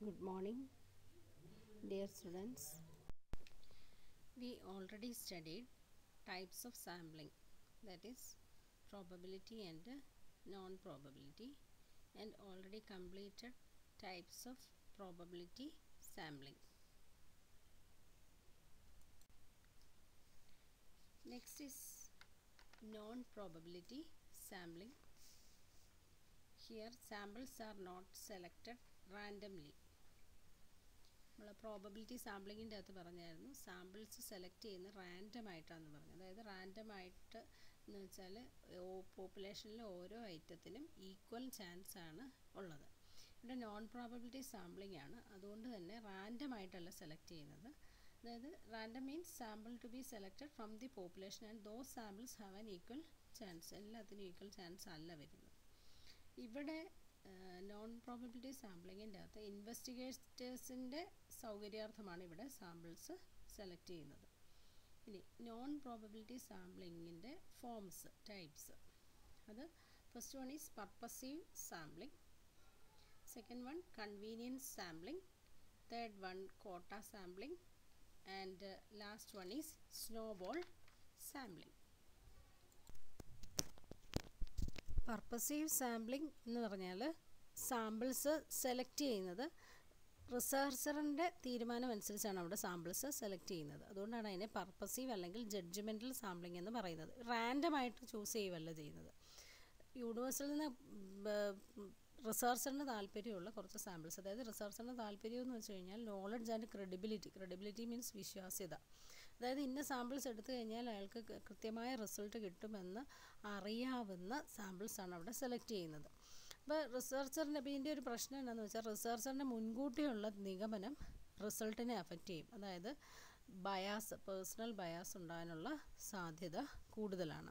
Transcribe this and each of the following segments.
Good morning, dear students. We already studied types of sampling that is probability and non probability and already completed types of probability sampling. Next is non probability sampling. Here samples are not selected randomly. നമ്മൾ probability സാമ്പിളിങ്ങിൻ്റെ അകത്ത് പറഞ്ഞായിരുന്നു samples select ചെയ്യുന്ന random ആയിട്ടാണെന്ന് പറഞ്ഞു അതായത് random ആയിട്ട് എന്ന് വെച്ചാൽ പോപ്പുലേഷനിലെ ഓരോ ഐറ്റത്തിനും ഈക്വൽ ചാൻസ് ആണ് ഉള്ളത് ഇവിടെ നോൺ പ്രോബബിലിറ്റി സാമ്പിളിംഗ് ആണ് അതുകൊണ്ട് തന്നെ റാൻഡം ആയിട്ടല്ല സെലക്ട് ചെയ്യുന്നത് അതായത് random means sample to be selected from the population and those samples have an equal chance എല്ലാത്തിനും ഈക്വൽ ചാൻസ് അല്ല വരുന്നത് ഇവിടെ നോൺ പ്രോബബിലിറ്റി സാമ്പിളിങ്ങിൻ്റെ അകത്ത് ഇൻവെസ്റ്റിഗേറ്റേഴ്സിൻ്റെ സൗകര്യാർത്ഥമാണ് ഇവിടെ സാമ്പിൾസ് സെലക്ട് ചെയ്യുന്നത് ഇനി നോൺ പ്രോബബിലിറ്റി സാമ്പിളിങ്ങിൻ്റെ ഫോംസ് ടൈപ്സ് അത് first one is purposive sampling second one convenience sampling third one quota sampling and last one is snowball sampling purposive sampling എന്ന് പറഞ്ഞാൽ സാമ്പിൾസ് സെലക്ട് ചെയ്യുന്നത് റിസർച്ചറിൻ്റെ തീരുമാനം അനുസരിച്ചാണ് അവിടെ സാമ്പിൾസ് സെലക്ട് ചെയ്യുന്നത് അതുകൊണ്ടാണ് അതിനെ പർപ്പസീവ് അല്ലെങ്കിൽ ജഡ്ജ്മെൻറ്റൽ സാമ്പിളിംഗ് എന്ന് പറയുന്നത് റാൻഡമായിട്ട് ചൂസ് ചെയ്യുകയല്ല ചെയ്യുന്നത് യൂണിവേഴ്സിൽ നിന്ന് റിസർച്ചറിന് താല്പര്യമുള്ള കുറച്ച് സാമ്പിൾസ് അതായത് റിസർച്ചറിന് താല്പര്യം എന്ന് വെച്ച് കഴിഞ്ഞാൽ knowledge and credibility credibility means വിശ്വാസ്യത അതായത് ഇന്ന സാമ്പിൾസ് എടുത്തു കഴിഞ്ഞാൽ അയാൾക്ക് കൃത്യമായ റിസൾട്ട് കിട്ടുമെന്ന് അറിയാവുന്ന സാമ്പിൾസാണ് അവിടെ സെലക്ട് ചെയ്യുന്നത് അപ്പോൾ റിസർച്ചറിൻ്റെ അപ്പോൾ ഇതിൻ്റെ ഒരു പ്രശ്നം എന്താണെന്ന് വെച്ചാൽ റിസർച്ചറിൻ്റെ മുൻകൂട്ടിയുള്ള നിഗമനം റിസൾട്ടിനെ അഫക്റ്റ് ചെയ്യും അതായത് ബയാസ് പേഴ്സണൽ ബയാസ് ഉണ്ടാകാനുള്ള സാധ്യത കൂടുതലാണ്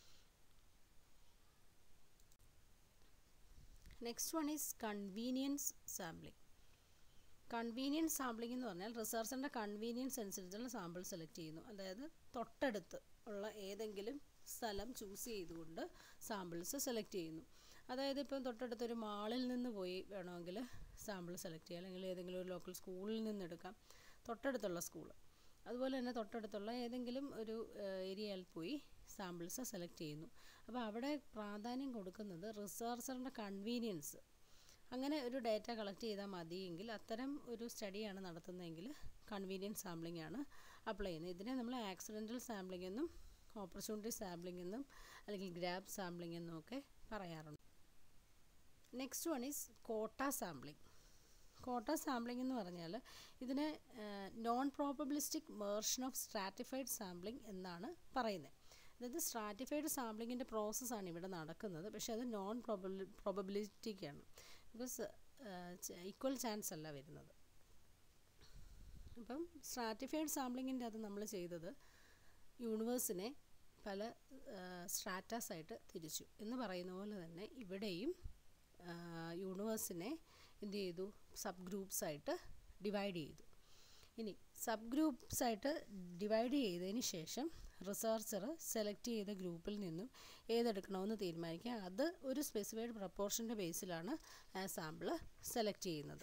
next one is convenience sampling convenience sampling എന്ന് പറഞ്ഞാൽ റിസർച്ചറിൻ്റെ കൺവീനിയൻസ് അനുസരിച്ചുള്ള സാമ്പിൾ സെലക്ട് ചെയ്യുന്നു അതായത് തൊട്ടടുത്ത് ഉള്ള ഏതെങ്കിലും സ്ഥലം ചൂസ് ചെയ്തുകൊണ്ട് സാമ്പിൾസ് സെലക്ട് ചെയ്യുന്നു അതായത് ഇപ്പം തൊട്ടടുത്തൊരു മാളിൽ നിന്ന് പോയി വേണമെങ്കിൽ സാമ്പിൾ സെലക്ട് ചെയ്യാം അല്ലെങ്കിൽ ഏതെങ്കിലും ഒരു ലോക്കൽ സ്കൂളിൽ നിന്ന് എടുക്കാം തൊട്ടടുത്തുള്ള സ്കൂൾ അതുപോലെ തന്നെ തൊട്ടടുത്തുള്ള ഏതെങ്കിലും ഒരു ഏരിയയിൽ പോയി സാമ്പിൾസ് സെലക്ട് ചെയ്യുന്നു അപ്പോൾ അവിടെ പ്രാധാന്യം കൊടുക്കുന്നത് റിസർച്ചറിൻ്റെ കൺവീനിയൻസ് അങ്ങനെ ഒരു ഡേറ്റ കളക്ട് ചെയ്താൽ മതിയെങ്കിൽ അത്തരം ഒരു സ്റ്റഡിയാണ് നടത്തുന്നതെങ്കിൽ കൺവീനിയൻസ് സാമ്പിളിംഗ് ആണ് അപ്ലൈ ചെയ്യുന്നത് ഇതിനെ നമ്മൾ ആക്സിഡൻ്റൽ സാമ്പിളിംഗ് എന്നും ഓപ്പർച്യൂണിറ്റി സാമ്പിളിംഗ് എന്നും അല്ലെങ്കിൽ ഗ്രാബ് സാമ്പിളിംഗ് എന്നും ഒക്കെ പറയാറുണ്ട് next one is quota sampling quota sampling എന്ന് പറഞ്ഞാൽ ഇതിനെ non probabilistic version of stratified sampling എന്നാണ് പറയുന്നത് അതായത് സ്ട്രാറ്റിഫൈഡ് സാമ്പിളിങ്ങിൻ്റെ പ്രോസസ്സാണ് ഇവിടെ നടക്കുന്നത് പക്ഷേ അത് നോൺ പ്രോബബിലി പ്രോബബിലിറ്റിക്കാണ് ബിക്കോസ് ഈക്വൽ ചാൻസ് അല്ല വരുന്നത് അപ്പം സ്ട്രാറ്റിഫൈഡ് സാമ്പിളിങ്ങിൻ്റെ അത് നമ്മൾ ചെയ്തത് യൂണിവേഴ്സിനെ പല സ്ട്രാറ്റാസ് ആയിട്ട് തിരിച്ചു എന്ന് പറയുന്ന പോലെ തന്നെ ഇവിടെയും യൂണിവേഴ്സിനെ എന്ത് ചെയ്തു സബ് ഗ്രൂപ്പ്സ് ആയിട്ട് ഡിവൈഡ് ചെയ്തു ഇനി സബ് ഗ്രൂപ്പ്സ് ആയിട്ട് ഡിവൈഡ് ചെയ്തതിന് ശേഷം റിസർച്ചർ സെലക്ട് ചെയ്ത ഗ്രൂപ്പിൽ നിന്നും ഏതെടുക്കണമെന്ന് തീരുമാനിക്കുക അത് ഒരു സ്പെസിഫൈഡ് പ്രപ്പോർഷൻ്റെ ബേസിലാണ് ആ സാമ്പിൾ സെലക്ട് ചെയ്യുന്നത്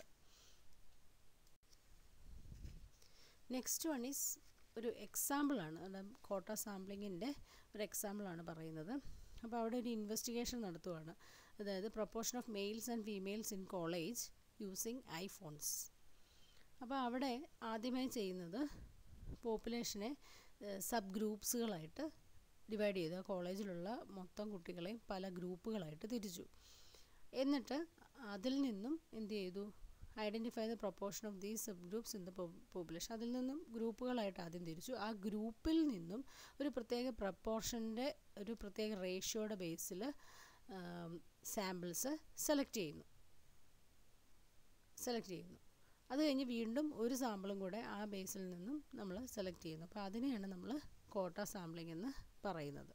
നെക്സ്റ്റ് വൺ ഈസ് ഒരു എക്സാമ്പിളാണ് കോട്ട സാമ്പിളിങ്ങിൻ്റെ ഒരു എക്സാമ്പിളാണ് പറയുന്നത് അപ്പോൾ അവിടെ ഒരു ഇൻവെസ്റ്റിഗേഷൻ നടത്തുവാണ് അതായത് proportion of males and females in college using iPhones അപ്പോൾ അവിടെ ആദ്യമായി ചെയ്യുന്നത് പോപ്പുലേഷനെ സബ് ഗ്രൂപ്പ്സുകളായിട്ട് ഡിവൈഡ് ചെയ്തു കോളേജിലുള്ള മൊത്തം കുട്ടികളെയും പല ഗ്രൂപ്പുകളായിട്ട് തിരിച്ചു എന്നിട്ട് അതിൽ നിന്നും എന്ത് ചെയ്തു identify the proportion of these subgroups in the population അതിൽ നിന്നും ഗ്രൂപ്പുകളായിട്ട് ആദ്യം തിരിച്ചു ആ ഗ്രൂപ്പിൽ നിന്നും ഒരു പ്രത്യേക പ്രപ്പോർഷൻ്റെ ഒരു പ്രത്യേക റേഷ്യോയുടെ ബേസിൽ സാമ്പിൾസ് സെലക്ട് ചെയ്യുന്നു സെലക്ട് ചെയ്യുന്നു അത് കഴിഞ്ഞ് വീണ്ടും ഒരു സാമ്പിളും കൂടെ ആ ബേസിൽ നിന്നും നമ്മൾ സെലക്ട് ചെയ്യുന്നു അപ്പോൾ അതിനെയാണ് നമ്മൾ കോട്ട സാമ്പിളിംഗ് എന്ന് പറയുന്നത്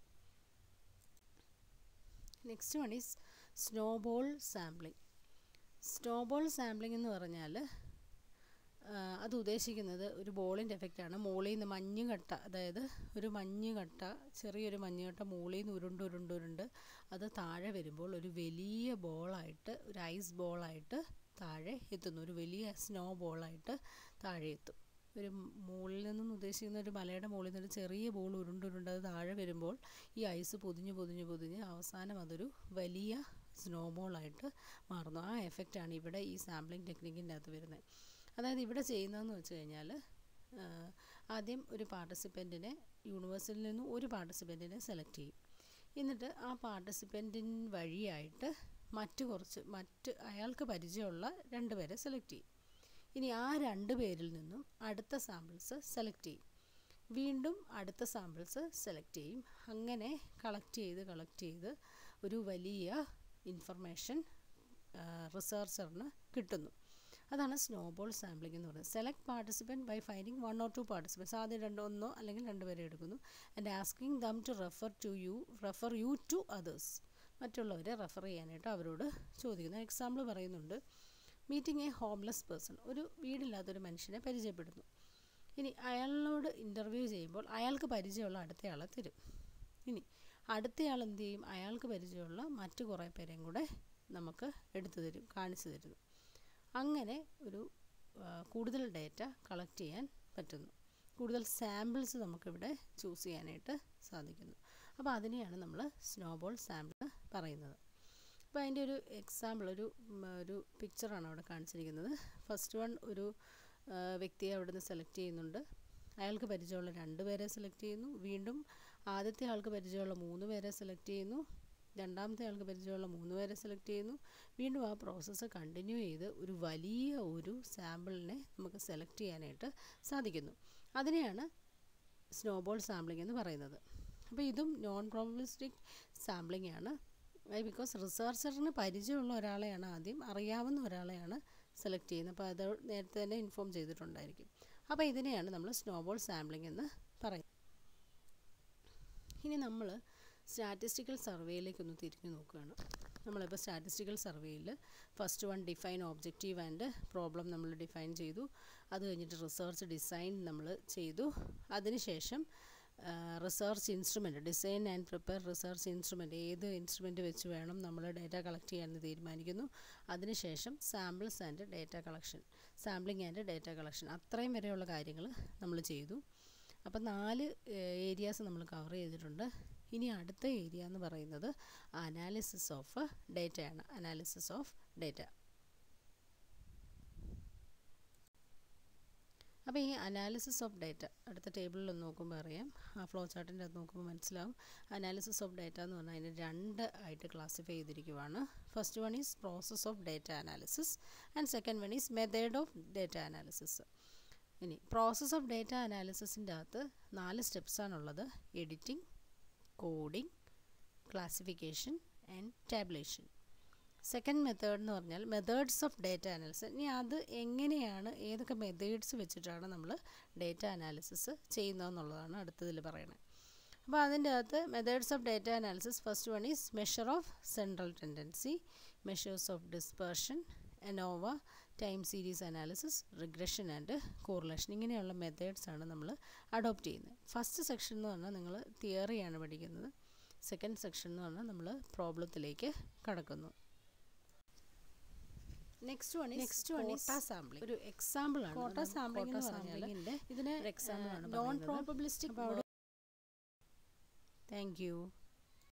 next one is snowball sampling snowball sampling എന്ന് പറഞ്ഞാൽ അത് ഉദ്ദേശിക്കുന്നത് ഒരു ബോളിൻ്റെ എഫക്റ്റാണ് മുകളിൽ നിന്ന് മഞ്ഞ് കട്ട അതായത് ഒരു മഞ്ഞ് കട്ട ചെറിയൊരു മഞ്ഞ് കട്ട മുകളിൽ നിന്ന് ഉരുണ്ട് ഉരുണ്ട് ഉരുണ്ട് അത് താഴെ വരുമ്പോൾ ഒരു വലിയ ബോളായിട്ട് ഒരു ഐസ് ബോളായിട്ട് താഴെ എത്തുന്നു ഒരു വലിയ സ്നോ ബോളായിട്ട് താഴെ എത്തും ഒരു മുകളിൽ നിന്നും ഉദ്ദേശിക്കുന്ന ഒരു മലയുടെ മുകളിൽ നിന്ന് ഒരു ചെറിയ ബോൾ ഉരുണ്ടുരുണ്ട് അത് താഴെ വരുമ്പോൾ ഈ ഐസ് പൊതിഞ്ഞ് പൊതിഞ്ഞ് പൊതിഞ്ഞ് അവസാനം അതൊരു വലിയ സ്നോ ബോളായിട്ട് മാറുന്നു ആ എഫക്റ്റാണ് ഇവിടെ ഈ സാമ്പിളിംഗ് ടെക്നിക്കിൻ്റെ അകത്ത് വരുന്നത് അതായത് ഇവിടെ ചെയ്യുന്നതെന്ന് വെച്ച് കഴിഞ്ഞാൽ ആദ്യം ഒരു പാർട്ടിസിപ്പൻറ്റിനെ യൂണിവേഴ്സിറ്റിയിൽ നിന്നും ഒരു പാർട്ടിസിപ്പൻറ്റിനെ സെലക്ട് ചെയ്യും എന്നിട്ട് ആ പാർട്ടിസിപ്പൻറ്റിൻ വഴിയായിട്ട് മറ്റ് കുറച്ച് മറ്റ് അയാൾക്ക് പരിചയമുള്ള രണ്ട് പേരെ സെലക്ട് ചെയ്യും ഇനി ആ രണ്ട് പേരിൽ നിന്നും അടുത്ത സാമ്പിൾസ് സെലക്ട് ചെയ്യും വീണ്ടും അടുത്ത സാമ്പിൾസ് സെലക്ട് ചെയ്യും അങ്ങനെ കളക്ട് ചെയ്ത് കളക്ട് ചെയ്ത് ഒരു വലിയ ഇൻഫർമേഷൻ റിസർച്ചറിന് കിട്ടുന്നു അതാണ് സ്നോബോൾ സാമ്പിളിംഗ് എന്ന് പറയുന്നത് select participant by finding one or two participants ആദ്യം രണ്ടോ ഒന്നോ അല്ലെങ്കിൽ രണ്ട് പേരെ എടുക്കുന്നു and asking them to refer to you refer you to others മറ്റുള്ളവരെ റെഫർ ചെയ്യാനായിട്ട് അവരോട് ചോദിക്കുന്നു എക്സാമ്പിൾ പറയുന്നുണ്ട് മീറ്റിംഗ് എ ഹോംലെസ് പേഴ്സൺ ഒരു വീടില്ലാത്തൊരു മനുഷ്യനെ പരിചയപ്പെടുന്നു ഇനി അയാളോട് ഇൻ്റർവ്യൂ ചെയ്യുമ്പോൾ അയാൾക്ക് പരിചയമുള്ള അടുത്തയാളെ തരും ഇനി അടുത്തയാൾ എന്ത് ചെയ്യും അയാൾക്ക് പരിചയമുള്ള മറ്റു കുറേ പേരെയും കൂടെ നമുക്ക് എടുത്തു തരും കാണിച്ചു തരുന്നു അങ്ങനെ ഒരു കൂടുതൽ ഡേറ്റ കളക്ട് ചെയ്യാൻ പറ്റുന്നു കൂടുതൽ സാമ്പിൾസ് നമുക്കിവിടെ ചൂസ് ചെയ്യാനായിട്ട് സാധിക്കുന്നു അപ്പോൾ അതിനെയാണ് നമ്മൾ സ്നോബോൾ സാമ്പിൾ പറയുന്നത് അപ്പോൾ അതിൻ്റെ ഒരു എക്സാമ്പിൾ ഒരു ഒരു പിക്ചറാണ് അവിടെ കാണിച്ചിരിക്കുന്നത് ഫസ്റ്റ് വൺ ഒരു വ്യക്തിയെ അവിടെ നിന്ന് സെലക്ട് ചെയ്യുന്നുണ്ട് അയാൾക്ക് പരിചയമുള്ള രണ്ട് പേരെ സെലക്ട് ചെയ്യുന്നു വീണ്ടും ആദ്യത്തെ ആൾക്ക് പരിചയമുള്ള മൂന്ന് പേരെ സെലക്ട് ചെയ്യുന്നു രണ്ടാമത്തെ ആൾക്ക് പരിചയമുള്ള മൂന്ന് പേരെ സെലക്ട് ചെയ്യുന്നു വീണ്ടും ആ പ്രോസസ്സ് കണ്ടിന്യൂ ചെയ്ത് ഒരു വലിയ ഒരു സാമ്പിളിനെ നമുക്ക് സെലക്ട് ചെയ്യാനായിട്ട് സാധിക്കുന്നു അതിനെയാണ് സ്നോബോൾ സാമ്പിളിംഗ് എന്ന് പറയുന്നത് അപ്പോൾ ഇതും നോൺ പ്രോബിലിസ്റ്റിക് സാമ്പിളിംഗ് ആണ് ബിക്കോസ് റിസർച്ചറിന് പരിചയമുള്ള ഒരാളെയാണ് ആദ്യം അറിയാവുന്ന ഒരാളെയാണ് സെലക്ട് ചെയ്യുന്നത് അപ്പോൾ അത് നേരത്തെ തന്നെ ഇൻഫോം ചെയ്തിട്ടുണ്ടായിരിക്കും അപ്പോൾ ഇതിനെയാണ് നമ്മൾ സ്നോബോൾ സാമ്പിളിംഗ് എന്ന് പറയുന്നത് ഇനി നമ്മൾ സ്റ്റാറ്റിസ്റ്റിക്കൽ സർവേയിലേക്കൊന്ന് തിരിഞ്ഞു നോക്കുകയാണ് നമ്മളിപ്പോൾ സ്റ്റാറ്റിസ്റ്റിക്കൽ സർവേയിൽ first one define objective and problem നമ്മൾ ഡിഫൈൻ ചെയ്തു അത് കഴിഞ്ഞിട്ട് റിസർച്ച് ഡിസൈൻ നമ്മൾ ചെയ്തു അതിനുശേഷം research instrument design and prepare research instrument ഏത് ഇൻസ്ട്രുമെൻറ്റ് വെച്ച് വേണം നമ്മൾ ഡേറ്റ കളക്ട് ചെയ്യാമെന്ന് തീരുമാനിക്കുന്നു അതിനുശേഷം samples and data collection sampling and data collection അത്രയും വരെയുള്ള കാര്യങ്ങൾ നമ്മൾ ചെയ്തു അപ്പോൾ നാല് ഏരിയാസ് നമ്മൾ കവർ ചെയ്തിട്ടുണ്ട് ഇനി അടുത്ത ഏരിയ എന്ന് പറയുന്നത് അനാലിസിസ് ഓഫ് ഡേറ്റയാണ് അനാലിസിസ് ഓഫ് ഡേറ്റ അപ്പോൾ ഈ അനാലിസിസ് ഓഫ് ഡേറ്റ അടുത്ത ടേബിളിൽ ഒന്ന് നോക്കുമ്പോൾ അറിയാം ആ ഫ്ലോ ചാർട്ടിൻ്റെ അത് നോക്കുമ്പോൾ മനസ്സിലാവും അനാലിസിസ് ഓഫ് ഡേറ്റ എന്ന് പറഞ്ഞാൽ അതിന് രണ്ട് ആയിട്ട് ക്ലാസിഫൈ ചെയ്തിരിക്കുവാണ് first one is process of data analysis and second one is method of data analysis ഇനി പ്രോസസ് ഓഫ് ഡേറ്റ അനാലിസിസിൻ്റെ അകത്ത് നാല് സ്റ്റെപ്സാണുള്ളത് editing coding classification and tabulation second method എന്ന് പറഞ്ഞാൽ മെത്തേഡ്സ് ഓഫ് ഡേറ്റ അനാലിസിസ് ഇനി അത് എങ്ങനെയാണ് ഏതൊക്കെ മെത്തേഡ്സ് വെച്ചിട്ടാണ് നമ്മൾ ഡേറ്റ അനാലിസിസ് ചെയ്യുന്നതെന്നുള്ളതാണ് അടുത്തതിൽ പറയുന്നത് അപ്പോൾ അതിൻ്റെ അകത്ത് methods of data analysis first one is measure of central tendency measures of dispersion ANOVA time series analysis regression and correlation ഇങ്ങനെയുള്ള മെത്തേഡ്സ് ആണ് നമ്മൾ അഡോപ്റ്റ് ചെയ്യുന്നത് ഫസ്റ്റ് സെക്ഷൻ എന്ന് പറഞ്ഞാൽ നിങ്ങൾ തിയറിയാണ് പഠിക്കുന്നത് സെക്കൻഡ് സെക്ഷൻ എന്ന് പറഞ്ഞാൽ നമ്മൾ പ്രോബ്ലത്തിലേക്ക് കടക്കുന്നു next one next one quota sampling ഒരു എക്സാമ്പിൾ ആണ് കോട്ട സാമ്പിളിംഗ് എന്ന് പറഞ്ഞാൽ ഇതിന് എക്സാമ്പിൾ ആണ് നോൺ പ്രോബബിലിസ്റ്റിക് താങ്ക് യു